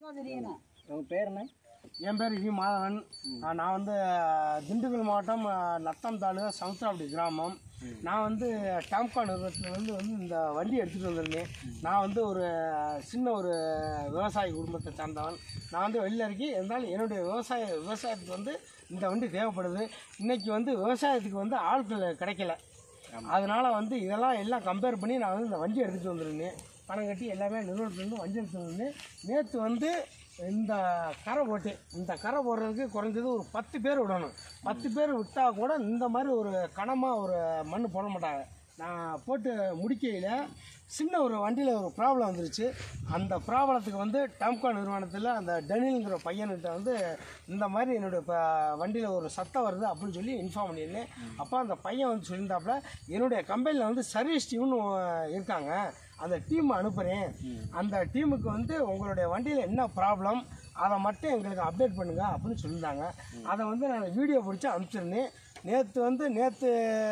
தெரியணும் உங்கள் பேர் என்ன என் பேர் வி மாதவன் ஆ, நான் வந்து திண்டுக்கல் மாவட்டம் ஆ, நத்தம் தாலுகா சமுத்திராப்படி கிராமம் நான் வந்து டாம்கா நிறுவனத்தில் வந்து வந்து இந்த வண்டி எடுத்துகிட்டு வந்திருந்தேன் நான் வந்து ஒரு சின்ன ஒரு விவசாய குடும்பத்தை சார்ந்தவன் நான் வந்து வெளில இருக்கி இருந்தாலும் என்னுடைய விவசாய விவசாயத்துக்கு வந்து இந்த வண்டி தேவைப்படுது இன்னைக்கு வந்து விவசாயத்துக்கு வந்து ஆட்கள் கிடைக்கல அதனால வந்து இதெல்லாம் எல்லாம் கம்பேர் பண்ணி நான் வந்து இந்த வண்டி எடுத்துகிட்டு வந்திருந்தேன் பணம் கட்டி எல்லாமே நிறுவனத்துலேருந்து வண்டி எடுத்துகிட்டு வந்தேன் நேற்று வந்து இந்த கரை போட்டு இந்த கரை போடுறதுக்கு குறைஞ்சது ஒரு பத்து பேர் விடணும் பத்து பேர் விட்டால் கூட இந்த மாதிரி ஒரு கனமாக ஒரு மண் போட மாட்டாங்க நான் போட்டு முடிக்கையில் சின்ன ஒரு வண்டியில் ஒரு ப்ராப்ளம் வந்துருச்சு அந்த ப்ராப்ளத்துக்கு வந்து டாம்கா நிறுவனத்தில் அந்த டெனில்ங்கிற பையன்கிட்ட வந்து இந்த மாதிரி என்னுடைய இப்போ வண்டியில் ஒரு சத்தம் வருது அப்படின்னு சொல்லி இன்ஃபார்ம் பண்ணியிருந்தேன் அப்போ அந்த பையன் வந்து சொல்லியிருந்தாப்புல என்னுடைய கம்பெனியில் வந்து சர்வீஸ் டீம்னு இருக்காங்க அந்த டீம் அனுப்புகிறேன் அந்த டீமுக்கு வந்து உங்களுடைய வண்டியில் என்ன ப்ராப்ளம் அதை மட்டும் எங்களுக்கு அப்டேட் பண்ணுங்க அப்படின்னு சொல்லியிருந்தாங்க அதை வந்து நான் வீடியோ பிடிச்சி அனுப்பிச்சிருந்தேன் நேற்று வந்து நேற்று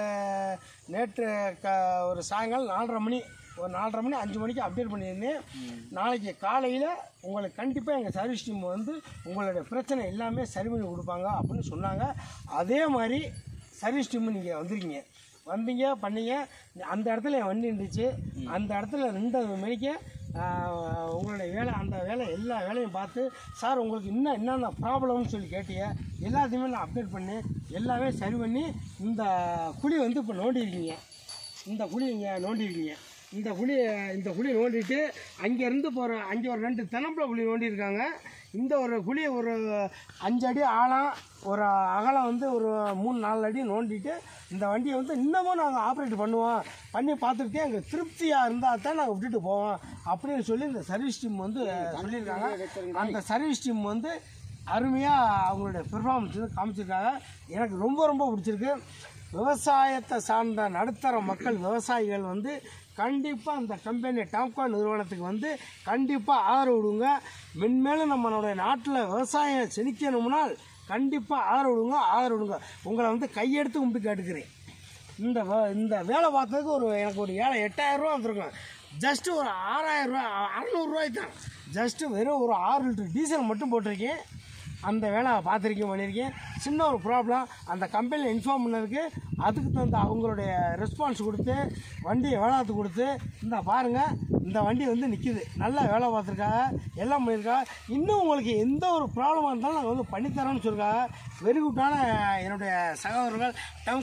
நேற்று க ஒரு சாயங்காலம் நாலரை மணி ஒரு நாலரை மணி அஞ்சு மணிக்கு அப்டேட் பண்ணியிருந்தேன் நாளைக்கு காலையில் உங்களுக்கு கண்டிப்பாக எங்கள் சர்வீஸ் டீம் வந்து உங்களுடைய பிரச்சனை எல்லாமே சரி பண்ணி கொடுப்பாங்க அப்படின்னு சொன்னாங்க அதே மாதிரி சர்வீஸ் டீம் நீங்கள் வந்திருக்கீங்க வந்தீங்க பண்ணீங்க அந்த இடத்துல என் வண்டி இருந்துச்சு அந்த இடத்துல ரெண்டு மணிக்கு ஆஹ், உங்களுடைய வேலை அந்த வேலை எல்லா வேலையும் பார்த்து சார் உங்களுக்கு இன்னும் என்னென்ன ப்ராப்ளம்னு சொல்லி கேட்டீங்க எல்லாத்தையுமே நான் அப்டேட் பண்ணி எல்லாமே சரி பண்ணி இந்த குழி வந்து இப்போ நோண்டியிருக்கீங்க இந்த குழி இங்கே நோண்டியிருக்கீங்க இந்த குழி இந்த குழி நோண்டிட்டு அங்கேருந்து போகிற அங்கே ஒரு ரெண்டு தென்னம்பளை குழி நோண்டியிருக்காங்க இந்த ஒரு குழி ஒரு அஞ்சு அடி ஆழம் ஒரு அகலம் வந்து ஒரு மூணு நாலு அடி நோண்டிட்டு இந்த வண்டியை வந்து இன்னமும் நாங்கள் ஆப்ரேட் பண்ணுவோம் பண்ணி பார்த்துக்கிட்டே எங்களுக்கு திருப்தியாக இருந்தால் தான் நாங்கள் விட்டுட்டு போவோம் அப்படின்னு சொல்லி இந்த சர்வீஸ் டீம் வந்து சொல்லியிருக்காங்க அந்த சர்வீஸ் டீம் வந்து அருமையாக அவங்களுடைய பெர்ஃபார்மன்ஸ் வந்து காமிச்சிருக்காங்க எனக்கு ரொம்ப ரொம்ப பிடிச்சிருக்கு விவசாயத்தை சார்ந்த நடுத்தர மக்கள் விவசாயிகள் வந்து கண்டிப்பாக அந்த கம்பெனி டாம்கா நிறுவனத்துக்கு வந்து கண்டிப்பாக ஆதரவு விடுங்க மென்மேலும் நம்மளுடைய நாட்டில் விவசாயம் செழிக்கணும்னால் கண்டிப்பாக ஆதரவு விடுங்க ஆதரவு விடுங்க உங்களை வந்து கையெடுத்து கும்பிட்டு கேட்டுக்கிறேன் இந்த வே- இந்த வேலை பார்த்ததுக்கு ஒரு எனக்கு ஒரு ஏழை எட்டாயிரம் ரூபா வந்துருக்கும் ஜஸ்ட்டு ஒரு ஆறாயிரம் ரூபா அறநூறுரூவாய்க்கு தான் ஜஸ்ட்டு வெறும் ஒரு ஆறு லிட்டர் டீசல் மட்டும் போட்டிருக்கேன் அந்த வேலை பார்த்துருக்கேன் பண்ணியிருக்கேன் சின்ன ஒரு ப்ராப்ளம் அந்த கம்பெனியில் இன்ஃபார்ம் பண்ணதுக்கு அதுக்கு தகுந்த அவங்களுடைய ரெஸ்பான்ஸ் கொடுத்து வண்டியை வேளாத்து கொடுத்து இந்த பாருங்கள் இந்த வண்டி வந்து நிற்கிது நல்லா வேலை பார்த்துருக்காங்க எல்லாம் பண்ணியிருக்காங்க இன்னும் உங்களுக்கு எந்த ஒரு ப்ராப்ளமாக இருந்தாலும் நாங்கள் வந்து பண்ணித்தரோம்னு சொல்லியிருக்காங்க வெரி குட்டான என்னுடைய சகோதரர்கள்